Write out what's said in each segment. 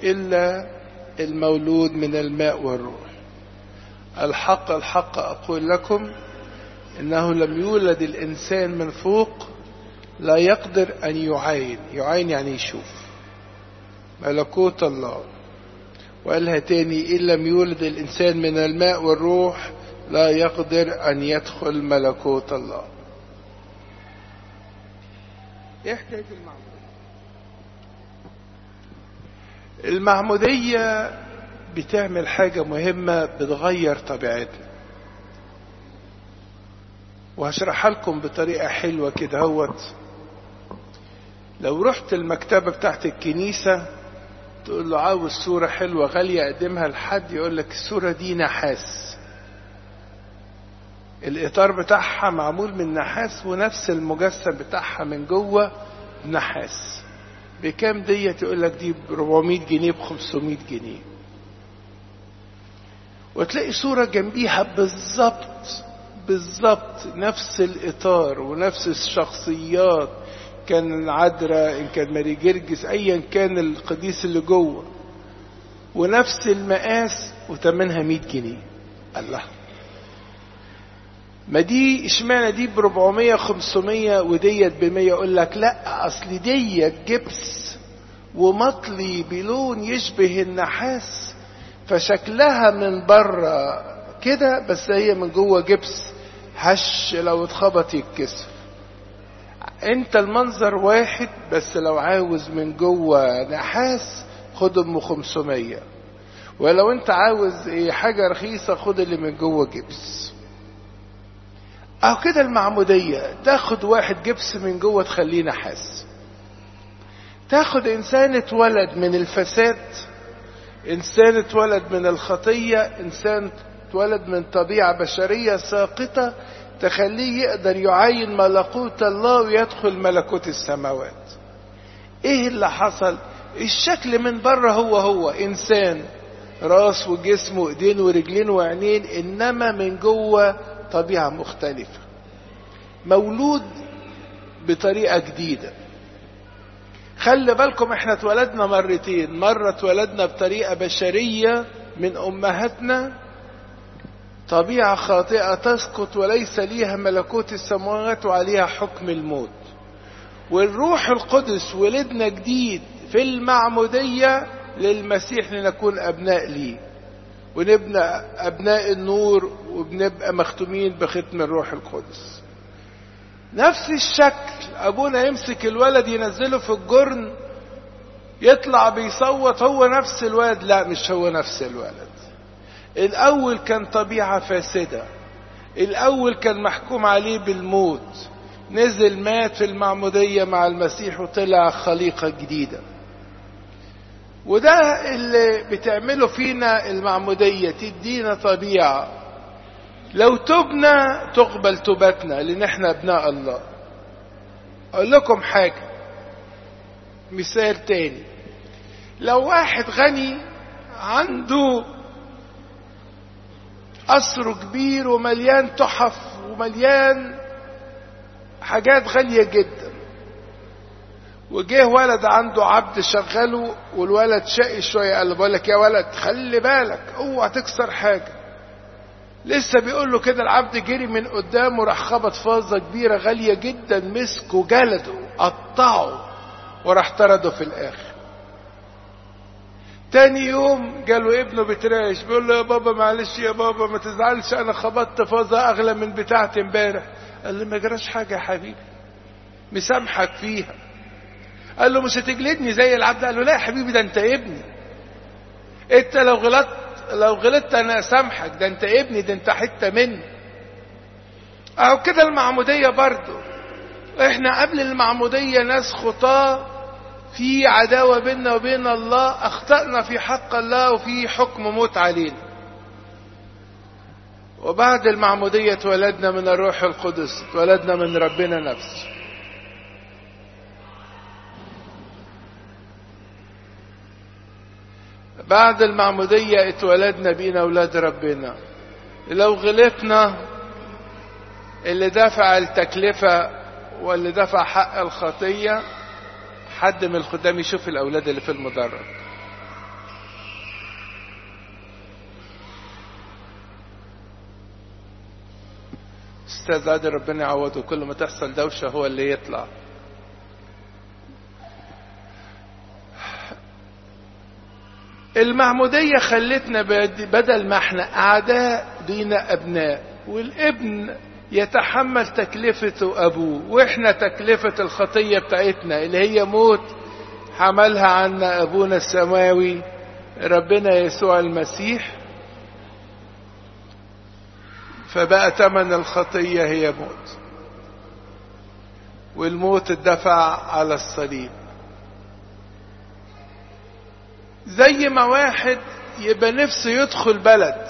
إلا المولود من الماء والروح الحق الحق أقول لكم إنه لم يولد الإنسان من فوق لا يقدر أن يعاين يعاين يعني يشوف ملكوت الله وقالها تاني إن لم يولد الإنسان من الماء والروح لا يقدر أن يدخل ملكوت الله إيه حكاية المعمودية المعمودية بتعمل حاجة مهمة بتغير طبيعتنا وهشرحها لكم بطريقة حلوة كده هوت لو رحت المكتبة بتاعت الكنيسة تقول له عاوز صورة حلوة غالية أقدمها لحد يقول لك الصورة دي نحاس الإطار بتاعها معمول من نحاس ونفس المجسم بتاعها من جوه نحاس بكام ديت يقول لك دي ب 400 جنيه ب 500 جنيه وتلاقي صورة جنبيها بالظبط بالظبط نفس الإطار ونفس الشخصيات كان عذراء إن كان ماري جرجس أيا كان القديس اللي جوه ونفس المقاس وتمنها 100 جنيه الله ما دي اشمعنى دي ب 400 500 وديت ب 100 يقول لك لا اصل ديت جبس ومطلي بلون يشبه النحاس فشكلها من بره كده بس هي من جوه جبس هش لو اتخبط يتكسر انت المنظر واحد بس لو عاوز من جوه نحاس خد ام 500 ولو انت عاوز ايه حاجه رخيصه خد اللي من جوه جبس اهو كده المعموديه تاخد واحد جبس من جوه تخليه نحاس تاخد انسان اتولد من الفساد انسان اتولد من الخطيه انسان اتولد من طبيعه بشريه ساقطه تخليه يقدر يعاين ملكوت الله ويدخل ملكوت السماوات ايه اللي حصل الشكل من بره هو هو انسان راس وجسم وايدين ورجلين وعينين انما من جوه طبيعه مختلفه مولود بطريقه جديده خلي بالكم احنا اتولدنا مرتين مرة اتولدنا بطريقة بشرية من أمهاتنا طبيعة خاطئة تسقط وليس ليها ملكوت السماوات وعليها حكم الموت والروح القدس ولدنا جديد في المعمودية للمسيح لنكون أبناء ليه ونبنى أبناء النور وبنبقى مختومين بختم الروح القدس نفس الشكل ابونا يمسك الولد ينزله في الجرن يطلع بيصوت هو نفس الولد لا مش هو نفس الولد الاول كان طبيعة فاسدة الاول كان محكوم عليه بالموت نزل مات في المعمودية مع المسيح وطلع خليقة جديدة وده اللي بتعمله فينا المعمودية تدينا طبيعة لو تبنا تقبل توبتنا لان احنا ابناء الله اقول لكم حاجة مثال تاني لو واحد غني عنده قصر كبير ومليان تحف ومليان حاجات غالية جدا وجه ولد عنده عبد شغله والولد شقي شوية قال له بقول لك يا ولد خلي بالك اوعى تكسر حاجة لسه بيقول له كده العبد جري من قدامه راح خبط فازة كبيرة غالية جدا مسكه جلده قطعه وراح طرده في الآخر تاني يوم جاله ابنه بتراش بيقول له يا بابا معلش يا بابا ما تزعلش انا خبطت فازة اغلى من بتاعتي امبارح قال له ما جراش حاجة يا حبيبي مسامحك فيها قال له مش هتجلدني زي العبد قال له لا يا حبيبي ده انت ابني انت لو غلطت لو غلطت انا اسامحك ده انت ابني ده انت حته مني اهو كده المعموديه برضو احنا قبل المعموديه ناس خطاه في عداوه بيننا وبين الله اخطانا في حق الله وفي حكم موت علينا وبعد المعموديه اتولدنا من الروح القدس اتولدنا من ربنا نفسه بعد المعمودية اتولدنا بينا أولاد ربنا لو غلطنا اللي دفع التكلفة واللي دفع حق الخطية حد من الخدام يشوف الأولاد اللي في المدرج استاذ عادل ربنا يعوضه كل ما تحصل دوشه هو اللي يطلع المعمودية خلتنا بدل ما احنا أعداء بينا أبناء والابن يتحمل تكلفة أبوه وإحنا تكلفة الخطية بتاعتنا اللي هي موت حملها عنا أبونا السماوي ربنا يسوع المسيح فبقى تمن الخطية هي موت والموت اتدفع على الصليب زي ما واحد يبقى نفسه يدخل بلد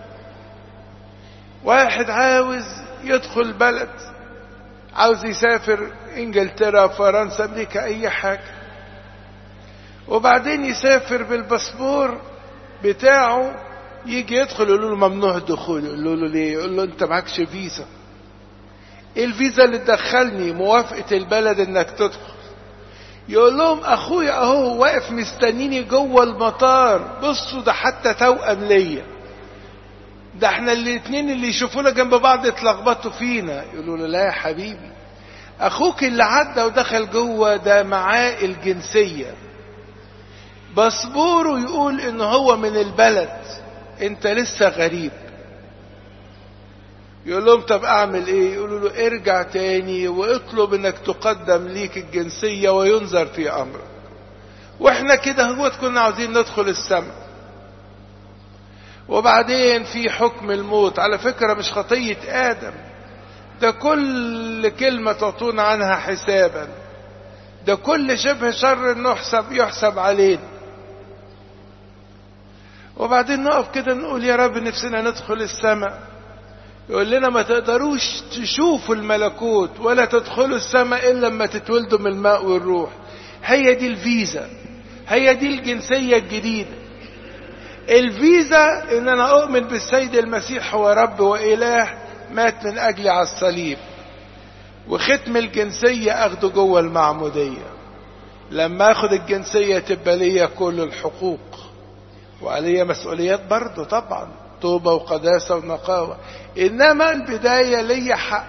واحد عاوز يدخل بلد عاوز يسافر انجلترا فرنسا امريكا اي حاجة وبعدين يسافر بالباسبور بتاعه يجي يدخل يقول له ممنوع الدخول يقول له ليه يقول له انت معكش فيزا ايه الفيزا اللي تدخلني موافقة البلد انك تدخل يقول لهم اخويا اهو واقف مستنيني جوه المطار بصوا ده حتى توأم ليا ده احنا الاتنين اللي يشوفونا جنب بعض يتلخبطوا فينا يقولوا له لا يا حبيبي اخوك اللي عدى ودخل جوه ده معاه الجنسية باسبوره يقول ان هو من البلد انت لسه غريب يقول لهم طب اعمل ايه يقولوا له ارجع تاني واطلب انك تقدم ليك الجنسية وينظر في امرك واحنا كده هو كنا عاوزين ندخل السماء وبعدين في حكم الموت على فكرة مش خطية آدم ده كل كلمة تعطون عنها حسابا ده كل شبه شر نحسب يحسب علينا وبعدين نقف كده نقول يا رب نفسنا ندخل السماء يقول لنا ما تقدروش تشوفوا الملكوت ولا تدخلوا السماء الا لما تتولدوا من الماء والروح هي دي الفيزا هي دي الجنسية الجديدة الفيزا ان انا اؤمن بالسيد المسيح هو رب واله مات من اجلي على الصليب وختم الجنسية اخده جوه المعمودية لما اخد الجنسية تبقى ليا كل الحقوق وعليا مسؤوليات برضه طبعا توبة وقداسة ونقاوة إنما البداية ليا حق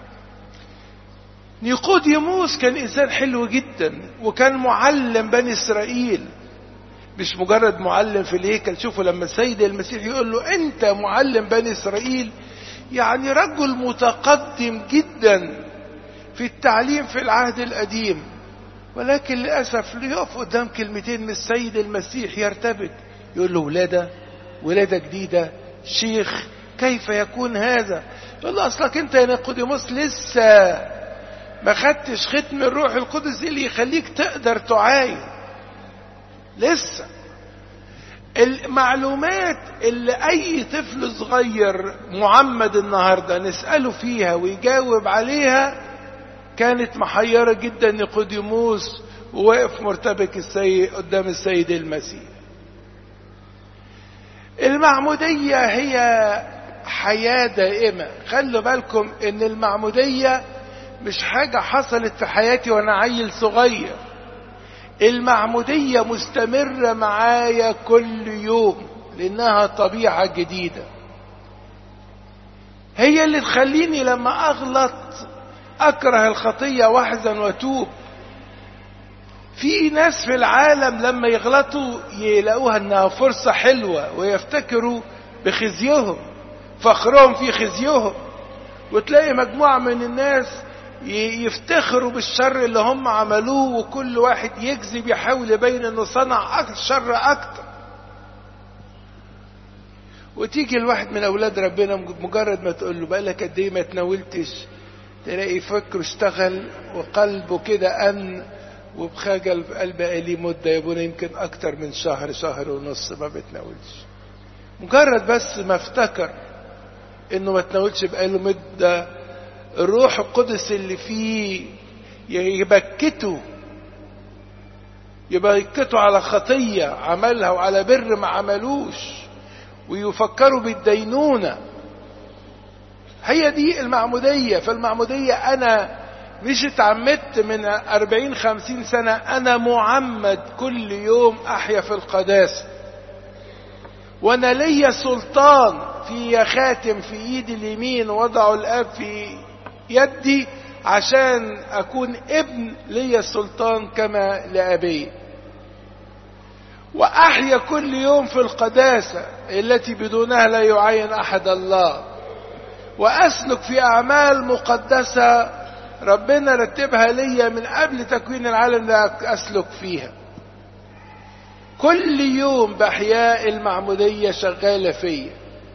نيقوديموس كان إنسان حلو جدا وكان معلم بني إسرائيل مش مجرد معلم في الهيكل شوفوا لما السيد المسيح يقول له أنت معلم بني إسرائيل يعني رجل متقدم جدا في التعليم في العهد القديم ولكن للأسف ليقف قدام كلمتين من السيد المسيح يرتبك يقول له ولادة ولادة جديدة شيخ كيف يكون هذا يقول له أصلك أنت يا نيقوديموس لسه ما خدتش ختم الروح القدس اللي يخليك تقدر تعاين لسه المعلومات اللي أي طفل صغير معمد النهاردة نسأله فيها ويجاوب عليها كانت محيرة جدا نيقوديموس وواقف مرتبك السيد قدام السيد المسيح المعمودية هي حياة دائمة خلوا بالكم ان المعمودية مش حاجة حصلت في حياتي وانا عيل صغير المعمودية مستمرة معايا كل يوم لانها طبيعة جديدة هي اللي تخليني لما اغلط اكره الخطية واحزن واتوب في ناس في العالم لما يغلطوا يلاقوها انها فرصة حلوة ويفتكروا بخزيهم فخرهم في خزيهم وتلاقي مجموعة من الناس يفتخروا بالشر اللي هم عملوه وكل واحد يكذب يحاول يبين انه صنع شر اكتر وتيجي الواحد من اولاد ربنا مجرد ما تقول له بقالك قد ايه ما تناولتش تلاقي فكره اشتغل وقلبه كده ان وبخجل في قلب لي مدة يا ابونا يمكن أكتر من شهر شهر ونص ما بتناولش مجرد بس ما افتكر إنه ما تناولش بقاله مدة الروح القدس اللي فيه يبكته يبكته على خطية عملها وعلى بر ما عملوش ويفكروا بالدينونة هي دي المعمودية فالمعمودية أنا مش اتعمدت من أربعين خمسين سنة أنا معمد كل يوم أحيا في القداسة وانا ليا سلطان في خاتم في ايدي اليمين وضعه الاب في يدي عشان اكون ابن ليا السلطان كما لابي واحيا كل يوم في القداسه التي بدونها لا يعين احد الله واسلك في اعمال مقدسه ربنا رتبها ليا من قبل تكوين العالم لا اسلك فيها كل يوم بحياء المعموديه شغاله فيا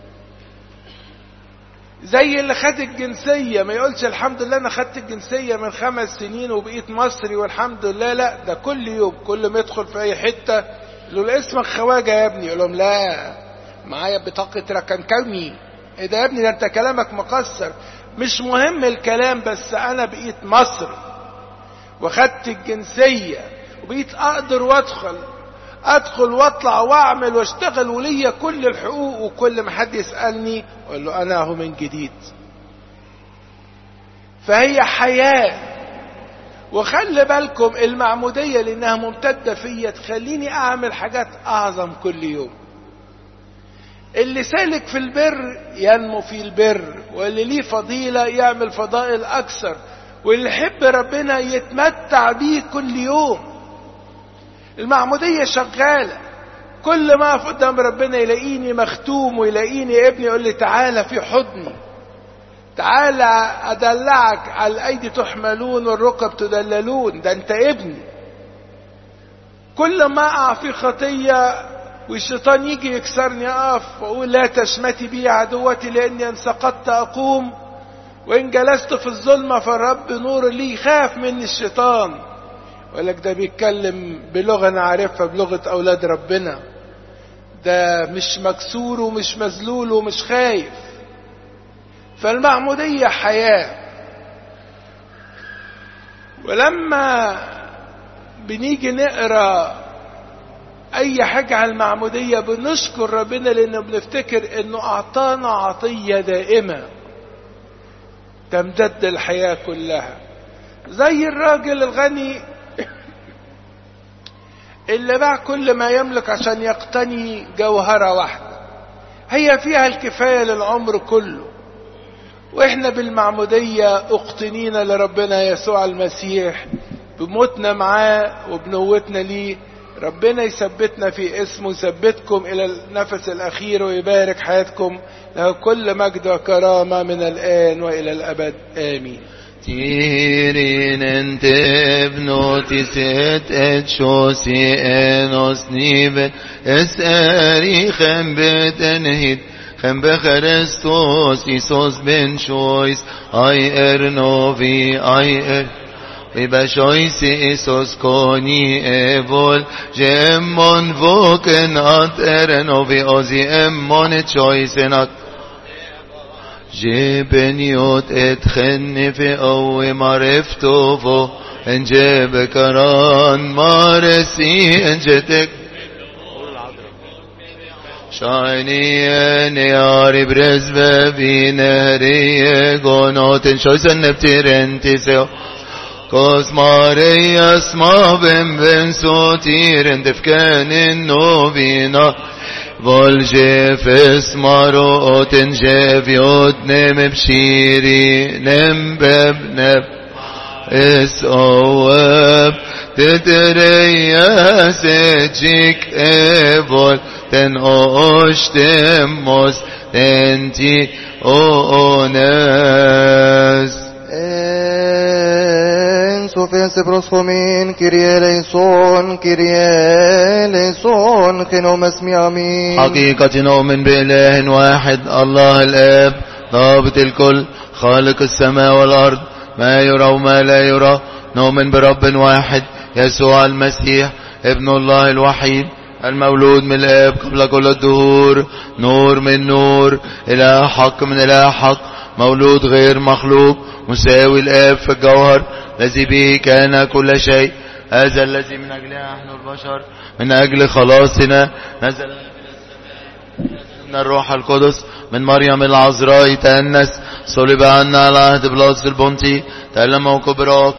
زي اللي خد الجنسية ما يقولش الحمد لله أنا خدت الجنسية من خمس سنين وبقيت مصري والحمد لله لا ده كل يوم كل ما يدخل في أي حتة يقول له اسمك خواجة يا ابني يقول لهم لا معايا بطاقة ركنكوني ايه ده يا ابني ده انت كلامك مقصر مش مهم الكلام بس انا بقيت مصري وخدت الجنسية وبقيت اقدر وادخل ادخل واطلع واعمل واشتغل وليا كل الحقوق وكل ما حد يسالني اقول له انا اهو من جديد فهي حياه وخلي بالكم المعموديه لانها ممتده فيا تخليني اعمل حاجات اعظم كل يوم اللي سالك في البر ينمو في البر واللي ليه فضيله يعمل فضائل اكثر واللي يحب ربنا يتمتع بيه كل يوم المعمودية شغالة كل ما اقف قدام ربنا يلاقيني مختوم ويلاقيني ابني يقول لي تعالى في حضني تعالى ادلعك على الايدي تحملون والركب تدللون ده انت ابني كل ما اقع في خطيه والشيطان يجي يكسرني اقف واقول لا تشمتي بي عدوتي لاني ان سقطت اقوم وان جلست في الظلمه فالرب نور لي خاف مني الشيطان ولك ده بيتكلم بلغه انا عارفها بلغه اولاد ربنا ده مش مكسور ومش مذلول ومش خايف فالمعموديه حياه ولما بنيجي نقرا اي حاجه على المعموديه بنشكر ربنا لانه بنفتكر انه اعطانا عطيه دائمه تمتد الحياه كلها زي الراجل الغني اللي باع كل ما يملك عشان يقتني جوهرة واحدة هي فيها الكفاية للعمر كله واحنا بالمعمودية اقتنينا لربنا يسوع المسيح بموتنا معاه وبنوتنا ليه ربنا يثبتنا في اسمه يثبتكم الى النفس الاخير ويبارك حياتكم له كل مجد وكرامة من الان والى الابد امين Tirin en tevnoti set et shosi enos niven es eri chembet en hit chembe Christos Isos ben shois ay er novi ay er ובשויס איסוס קוני אבול ג'מון ווקן את ארנו ועוזי אמון את שויסן את جبنيوت اتخن في قوي معرفته ان جاب كران مارسي ان جتك شايني نياري برز بابي نهري قنوت شويسن نبتيرن تسيو كوس ماري اسما بن بن سوتير دفكان النوبينا Volge maro oten jeviot nem bshiri nem beb neb es oab تتريا سجيك ايفول تن اوش تموس تنتي اوناس Sofens proschomin, Kyrie eleison, Kyrie eleison, خنوم اسمي امين حقيقة نؤمن بإله واحد الله الآب ضابط الكل خالق السماء والأرض ما يرى وما لا يرى نؤمن برب واحد يسوع المسيح ابن الله الوحيد المولود من الآب قبل كل الدهور نور من نور إله حق من إله حق مولود غير مخلوق مساوي الآب في الجوهر الذي به كان كل شيء هذا الذي من أجله نحن البشر من أجل خلاصنا نزل من الروح القدس من مريم العذراء تأنس صلب عنا على عهد بلاس البنطي تألم وكبراك